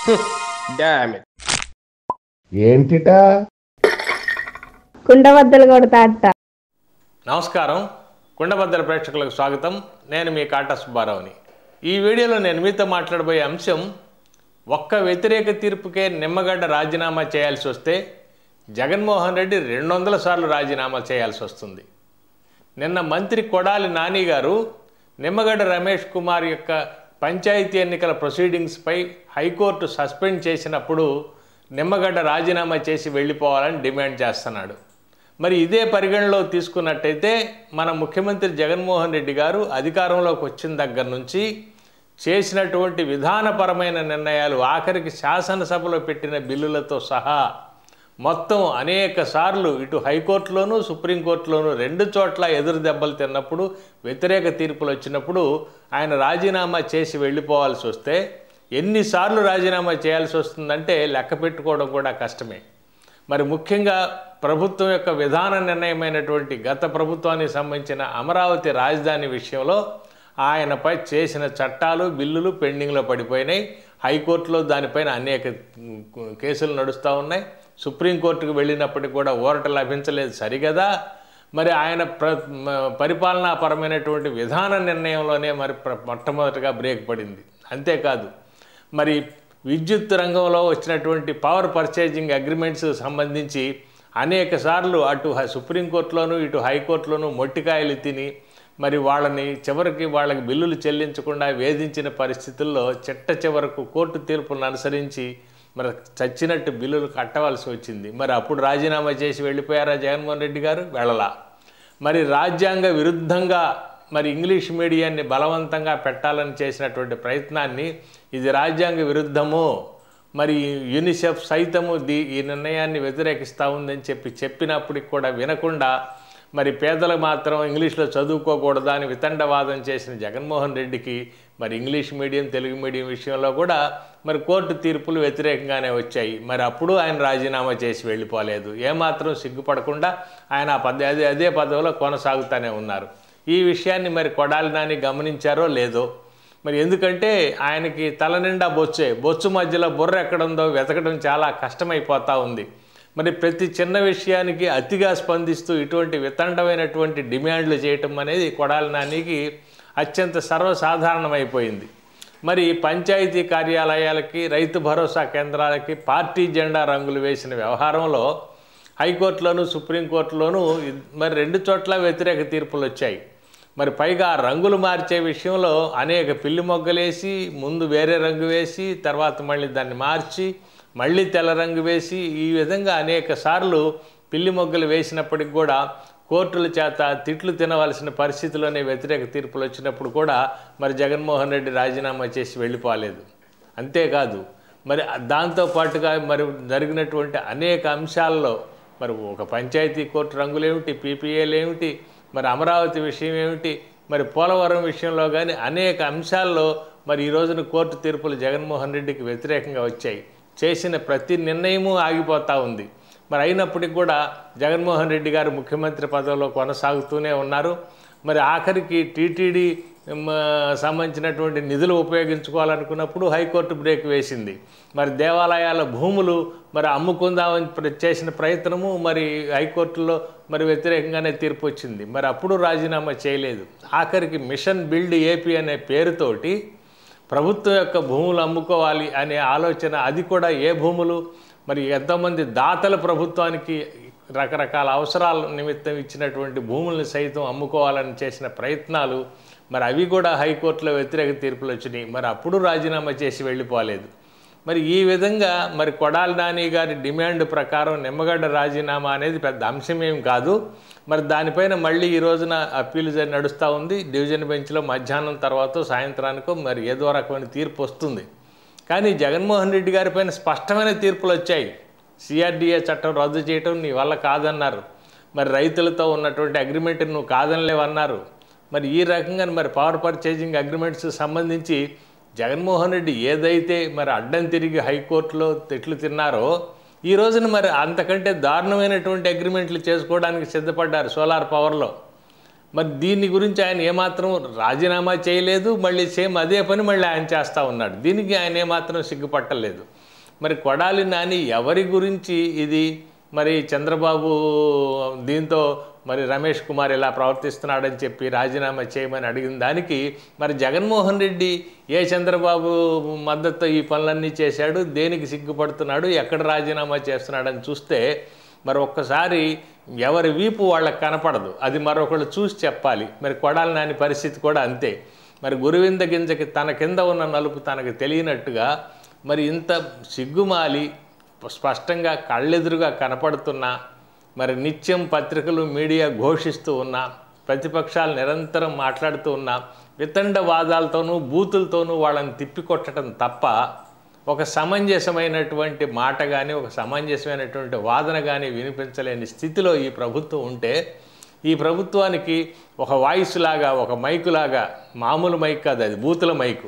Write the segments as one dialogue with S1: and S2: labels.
S1: damn it
S2: ఏంటిటా
S3: కుండబద్దలు కొడతా అత్త
S4: నమస్కారం కుండబద్దల ప్రేక్షకులకు స్వాగతం నేను మీ కాటా సుబ్బారావుని ఈ వీడియోలో నేను మీతో మాట్లాడబోయే అంశం ఒక్క వ్యతిరేక తీర్పుకే నిమ్మగడ్డ రాజీనామా చేయాల్సి వస్తే జగన్మోహన్ రెడ్డి రెండు వందల సార్లు రాజీనామా చేయాల్సి వస్తుంది నిన్న మంత్రి కొడాలి నాని గారు నిమ్మగడ్డ రమేష్ కుమార్ యొక్క పంచాయతీ ఎన్నికల ప్రొసీడింగ్స్పై హైకోర్టు సస్పెండ్ చేసినప్పుడు నిమ్మగడ్డ రాజీనామా చేసి వెళ్ళిపోవాలని డిమాండ్ చేస్తున్నాడు మరి ఇదే పరిగణలో తీసుకున్నట్టయితే మన ముఖ్యమంత్రి జగన్మోహన్ రెడ్డి గారు అధికారంలోకి వచ్చిన దగ్గర నుంచి చేసినటువంటి విధానపరమైన నిర్ణయాలు ఆఖరికి శాసనసభలో పెట్టిన బిల్లులతో సహా మొత్తం అనేక సార్లు ఇటు హైకోర్టులోను సుప్రీంకోర్టులోను రెండు చోట్ల ఎదురు దెబ్బలు తిన్నప్పుడు వ్యతిరేక తీర్పులు వచ్చినప్పుడు ఆయన రాజీనామా చేసి వెళ్ళిపోవాల్సి వస్తే ఎన్నిసార్లు రాజీనామా చేయాల్సి వస్తుందంటే లెక్క పెట్టుకోవడం కూడా కష్టమే మరి ముఖ్యంగా ప్రభుత్వం యొక్క విధాన నిర్ణయమైనటువంటి గత ప్రభుత్వానికి సంబంధించిన అమరావతి రాజధాని విషయంలో ఆయనపై చేసిన చట్టాలు బిల్లులు పెండింగ్లో పడిపోయినాయి హైకోర్టులో దానిపైన అనేక ఉమ్, కేసులు నడుస్తూ ఉన్నాయి సుప్రీంకోర్టుకు వెళ్ళినప్పటికీ కూడా ఊరట లభించలేదు సరిగదా మరి ఆయన ప్ర మ- పరిపాలనాపరమైనటువంటి విధాన నిర్ణయంలోనే మరి ప్ర మొట్టమొదటిగా బ్రేక్ పడింది అంతేకాదు మరి విద్యుత్ రంగంలో వచ్చినటువంటి పవర్ పర్చేజింగ్ అగ్రిమెంట్స్ సంబంధించి అనేక సార్లు అటు హై- సుప్రీంకోర్టులోను ఇటు హైకోర్టులోను మొట్టికాయలు తిని మరి వాళ్ళని చివరికి వాళ్ళకి బిల్లులు చెల్లించకుండా వేధించిన పరిస్థితుల్లో చిట్ట చివరకు కోర్టు తీర్పులను అనుసరించి మరి చచ్చినట్టు బిల్లులు కట్టవలసి వచ్చింది మరి అప్పుడు రాజీనామా చేసి వెళ్ళిపోయారా జగన్మోహన్ రెడ్డి గారు వెళ్ళలా మరి రాజ్యాంగ విరుద్ధంగా మరి ఇంగ్లీష్ మీడియాన్ని బలవంతంగా పెట్టాలని చేసినటువంటి ప్రయత్నాన్ని ఇది రాజ్యాంగ విరుద్ధము మరి యూనిసెఫ్ సైతము దీ ఈ నిర్ణయాన్ని వ్యతిరేకిస్తూ ఉందని చెప్పి చెప్పినప్పటికి కూడా వినకుండా మరి పేదలు మాత్రం ఇంగ్లీష్లో చదువుకోకూడదా అని వితండవాదం చేసిన జగన్మోహన్ రెడ్డికి మరి ఇంగ్లీష్ మీడియం తెలుగు మీడియం విషయంలో కూడా మరి కోర్టు తీర్పులు వ్యతిరేకంగానే వచ్చాయి మరి అప్పుడు ఆయన రాజీనామా చేసి వెళ్ళిపోలేదు ఏమాత్రం సిగ్గుపడకుండా ఆయన ఆ పద అదే అదే పదవిలో కొనసాగుతూనే ఉన్నారు ఈ విషయాన్ని మరి కొడాలి నాని గమనించారో లేదో మరి ఎందుకంటే ఆయనకి తల నిండా బొచ్చే బొచ్చు మధ్యలో బుర్ర ఎక్కడుందో వెతకడం చాలా కష్టమైపోతూ ఉంది మరి ప్రతి చిన్న విషయానికి అతిగా స్పందిస్తూ ఇటువంటి వితండమైనటువంటి డిమాండ్లు చేయటం అనేది కొడాలి నానికి అత్యంత సర్వసాధారణమైపోయింది మరి పంచాయతీ కార్యాలయాలకి రైతు భరోసా కేంద్రాలకి పార్టీ జెండా రంగులు వేసిన వ్యవహారంలో హైకోర్టులోను సుప్రీంకోర్టులోను ఇద్- మరి రెండు చోట్ల వ్యతిరేక తీర్పులు వచ్చాయి మరి పైగా ఆ రంగులు మార్చే విషయంలో అనేక పిల్లి మొగ్గలేసి ముందు వేరే రంగు వేసి తర్వాత మళ్ళీ దాన్ని మార్చి మళ్ళీ తెల్ల రంగు వేసి ఈ విధంగా అనేక సార్లు పిల్లి మొగ్గలు వేసినప్పటికి కూడా కోర్టుల చేత తిట్లు తినవలసిన పరిస్థితిలోనే వ్యతిరేక తీర్పులు వచ్చినప్పుడు కూడా మరి జగన్మోహన్ రెడ్డి రాజీనామా చేసి వెళ్ళిపోలేదు అంతేకాదు మరి దాంతో పాటుగా మరి జరిగినటువంటి అనేక అంశాల్లో మరి ఒక పంచాయతీ కోర్టు రంగులేమిటి పీపీఏలు ఏమిటి మరి అమరావతి విషయం ఏమిటి మరి పోలవరం విషయంలో కానీ అనేక అంశాల్లో మరి ఈ రోజున కోర్టు తీర్పులు జగన్మోహన్ రెడ్డికి వ్యతిరేకంగా వచ్చాయి చేసిన ప్రతి నిర్ణయము ఆగిపోతూ ఉంది మరి అయినప్పటికీ కూడా జగన్మోహన్ రెడ్డి గారు ముఖ్యమంత్రి పదవిలో కొనసాగుతూనే ఉన్నారు మరి ఆఖరికి టీటీడీ మ, సంబంధించినటువంటి నిధులు ఉపయోగించుకోవాలనుకున్నప్పుడు హైకోర్టు బ్రేక్ వేసింది మరి దేవాలయాల భూములు మరి అమ్ముకుందామని ప్ర- చేసిన ప్రయత్నము మరి హైకోర్టులో మరి వ్యతిరేకంగానే తీర్పు వచ్చింది మరి అప్పుడు రాజీనామా చేయలేదు ఆఖరికి మిషన్ బిల్డ్ ఏపీ అనే పేరుతోటి ప్రభుత్వం యొక్క భూములు అమ్ముకోవాలి అనే ఆలోచన అది కూడా ఏ భూములు మరి ఎంతోమంది దాతల ప్రభుత్వానికి రకరకాల అవసరాల నిమిత్తం ఇచ్చినటువంటి భూముల్ని సైతం అమ్ముకోవాలని చేసిన ప్రయత్నాలు మరి అవి కూడా హైకోర్టులో వ్యతిరేక తీర్పులు వచ్చినాయి మరి అప్పుడు రాజీనామా చేసి వెళ్ళిపోలేదు మరి ఈ విధంగా మరి కొడాలి నాని గారి డిమాండ్ ప్రకారం నిమ్మగడ్డ రాజీనామా అనేది పెద్ద అంశమేం కాదు మరి దానిపైన మళ్ళీ ఈ రోజున అప్పీల్ జరి నడుస్తూ ఉంది డివిజన్ బెంచ్లో మధ్యాహ్నం తర్వాత సాయంత్రానికో మరి ఏదో రకమైన తీర్పు వస్తుంది కానీ జగన్మోహన్ రెడ్డి గారి పైన స్పష్టమైన తీర్పులు వచ్చాయి సిఆర్డిఏ చట్టం రద్దు చేయటం నీ వల్ల కాదన్నారు మరి రైతులతో ఉన్నటువంటి అగ్రిమెంట్ నువ్వు కాదనలేవన్నారు మరి ఈ రకంగా మరి పవర్ పర్చేజింగ్ అగ్రిమెంట్స్ సంబంధించి జగన్మోహన్ రెడ్డి ఏదైతే మరి అడ్డం తిరిగి హైకోర్టులో తిట్లు తిన్నారో ఈ రోజున మరి అంతకంటే దారుణమైనటువంటి అగ్రిమెంట్లు చేసుకోవడానికి సిద్ధపడ్డారు సోలార్ పవర్లో మరి దీని గురించి ఆయన ఏమాత్రం రాజీనామా చేయలేదు మళ్ళీ సేమ్ అదే పని మళ్ళీ ఆయన చేస్తూ ఉన్నాడు దీనికి ఆయన ఏమాత్రం సిగ్గుపట్టలేదు మరి కొడాలి నాని ఎవరి గురించి ఇది మరి చంద్రబాబు దీంతో మరి రమేష్ కుమార్ ఇలా ప్రవర్తిస్తున్నాడని చెప్పి రాజీనామా చేయమని అడిగిన దానికి మరి జగన్మోహన్ రెడ్డి ఏ చంద్రబాబు మద్దతు ఈ పనులన్నీ చేశాడు దేనికి సిగ్గుపడుతున్నాడు ఎక్కడ రాజీనామా చేస్తున్నాడని చూస్తే మరి ఒక్కసారి ఎవరి వీపు వాళ్ళకి కనపడదు అది మరొకళ్ళు చూసి చెప్పాలి మరి కొడాలి నాని పరిస్థితి కూడా అంతే మరి గురువింద గింజకి తన కింద ఉన్న నలుపు తనకు తెలియనట్టుగా మరి ఇంత సిగ్గుమాలి స్పష్టంగా కళ్ళెదురుగా కనపడుతున్నా మరి నిత్యం పత్రికలు మీడియా ఘోషిస్తూ ఉన్నా ప్రతిపక్షాలు నిరంతరం మాట్లాడుతూ ఉన్నా వితండ వాదాలతోనూ బూతులతోనూ వాళ్ళని తిప్పికొట్టడం తప్ప ఒక సమంజసమైనటువంటి మాట కానీ ఒక సమంజసమైనటువంటి వాదన కానీ వినిపించలేని స్థితిలో ఈ ప్రభుత్వం ఉంటే ఈ ప్రభుత్వానికి ఒక వాయిస్ లాగా ఒక మైకు లాగా మామూలు మైక్ కాదు అది బూతుల మైకు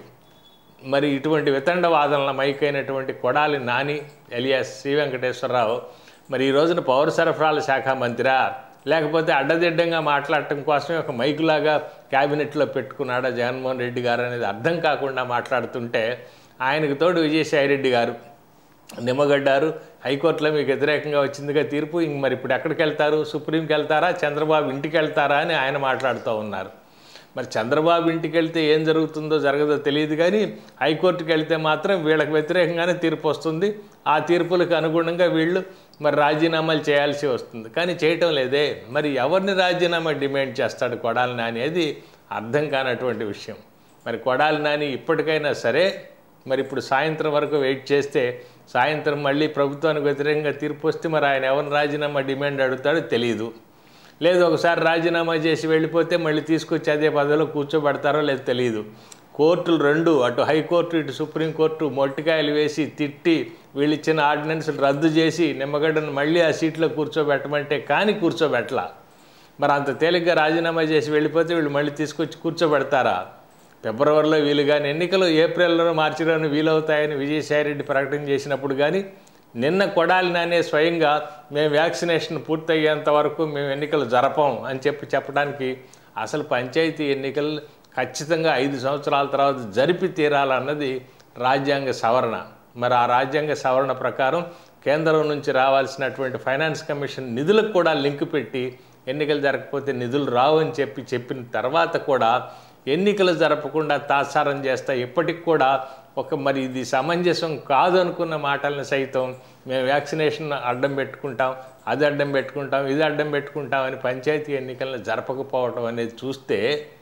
S4: మరి ఇటువంటి వితండ వాదనల మైక్ అయినటువంటి కొడాలి నాని ఎలియాస్ శ్రీ వెంకటేశ్వరరావు మరి ఈ రోజున పౌర సరఫరాల శాఖ మంత్రా లేకపోతే అడ్డదిడ్డంగా మాట్లాడటం కోసమే ఒక మైకులాగా క్యాబినెట్లో పెట్టుకున్నాడా జగన్మోహన్ రెడ్డి గారు అనేది అర్థం కాకుండా మాట్లాడుతుంటే ఆయనకు తోడు విజయసాయిరెడ్డి గారు నిమ్మగడ్డారు హైకోర్టులో మీకు వ్యతిరేకంగా వచ్చిందిగా తీర్పు ఇంక మరి ఇప్పుడు ఎక్కడికి వెళ్తారు సుప్రీంకి వెళ్తారా చంద్రబాబు ఇంటికి వెళ్తారా అని ఆయన మాట్లాడుతూ ఉన్నారు మరి చంద్రబాబు ఇంటికి వెళ్తే ఏం జరుగుతుందో జరగదో తెలియదు కానీ హైకోర్టుకి వెళ్తే మాత్రం వీళ్ళకి వ్యతిరేకంగానే తీర్పు వస్తుంది ఆ తీర్పులకు అనుగుణంగా వీళ్ళు మరి రాజీనామాలు చేయాల్సి వస్తుంది కానీ చేయటం లేదే మరి ఎవరిని రాజీనామా డిమాండ్ చేస్తాడు కొడాలి నాని అది అర్థం కానటువంటి విషయం మరి కొడాలి నాని ఇప్పటికైనా సరే మరి ఇప్పుడు సాయంత్రం వరకు వెయిట్ చేస్తే సాయంత్రం మళ్ళీ ప్రభుత్వానికి వ్యతిరేకంగా తీర్పు వస్తే మరి ఆయన ఎవరిని రాజీనామా డిమాండ్ అడుగుతాడో తెలియదు లేదు ఒకసారి రాజీనామా చేసి వెళ్ళిపోతే మళ్ళీ తీసుకొచ్చి అదే పదవిలో కూర్చోబెడతారో లేదో తెలియదు కోర్టులు రెండు అటు హైకోర్టు ఇటు సుప్రీంకోర్టు మొట్టికాయలు వేసి తిట్టి వీళ్ళు ఇచ్చిన ఆర్డినెన్స్ రద్దు చేసి నిమ్మగడ్డను మళ్ళీ ఆ సీట్లో కూర్చోబెట్టమంటే కానీ కూర్చోబెట్టలా మరి అంత తేలిగ్గా రాజీనామా చేసి వెళ్ళిపోతే వీళ్ళు మళ్ళీ తీసుకొచ్చి కూర్చోబెడతారా ఫిబ్రవరిలో వీలు కానీ ఎన్నికలు ఏప్రిల్లోనూ మార్చిలోనూ వీలవుతాయని విజయసాయిరెడ్డి ప్రకటన చేసినప్పుడు కానీ నిన్న కొడాలి నానే స్వయంగా మేము వ్యాక్సినేషన్ పూర్తయ్యేంత వరకు మేము ఎన్నికలు జరపం అని చెప్పి చెప్పడానికి అసలు పంచాయతీ ఎన్నికలు ఖచ్చితంగా ఐదు సంవత్సరాల తర్వాత జరిపి తీరాలన్నది రాజ్యాంగ సవరణ మరి ఆ రాజ్యాంగ సవరణ ప్రకారం కేంద్రం నుంచి రావాల్సినటువంటి ఫైనాన్స్ కమిషన్ నిధులకు కూడా లింక్ పెట్టి ఎన్నికలు జరగకపోతే నిధులు రావు అని చెప్పి చెప్పిన తర్వాత కూడా ఎన్నికలు జరపకుండా తాత్సారం చేస్తా ఇప్పటికి కూడా ఒక మరి ఇది సమంజసం కాదు అనుకున్న మాటలను సైతం మేము వ్యాక్సినేషన్ అడ్డం పెట్టుకుంటాం అది అడ్డం పెట్టుకుంటాం ఇది అడ్డం పెట్టుకుంటాం అని పంచాయతీ ఎన్నికలను జరపకపోవడం అనేది చూస్తే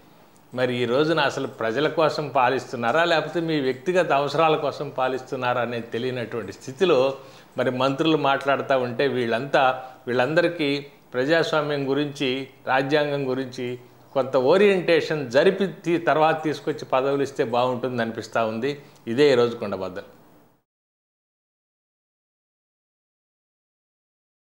S4: మరి ఈ రోజున అసలు ప్రజల కోసం పాలిస్తున్నారా లేకపోతే మీ వ్యక్తిగత అవసరాల కోసం పాలిస్తున్నారా అనేది తెలియనటువంటి స్థితిలో మరి మంత్రులు మాట్లాడుతూ ఉంటే వీళ్ళంతా వీళ్ళందరికీ ప్రజాస్వామ్యం గురించి రాజ్యాంగం గురించి కొంత ఓరియంటేషన్ జరిపి తీ- తర్వాత తీసుకొచ్చి పదవులు ఇస్తే బాగుంటుంది అనిపిస్తూ ఉంది ఇదే ఈరోజు కొండబద్దలు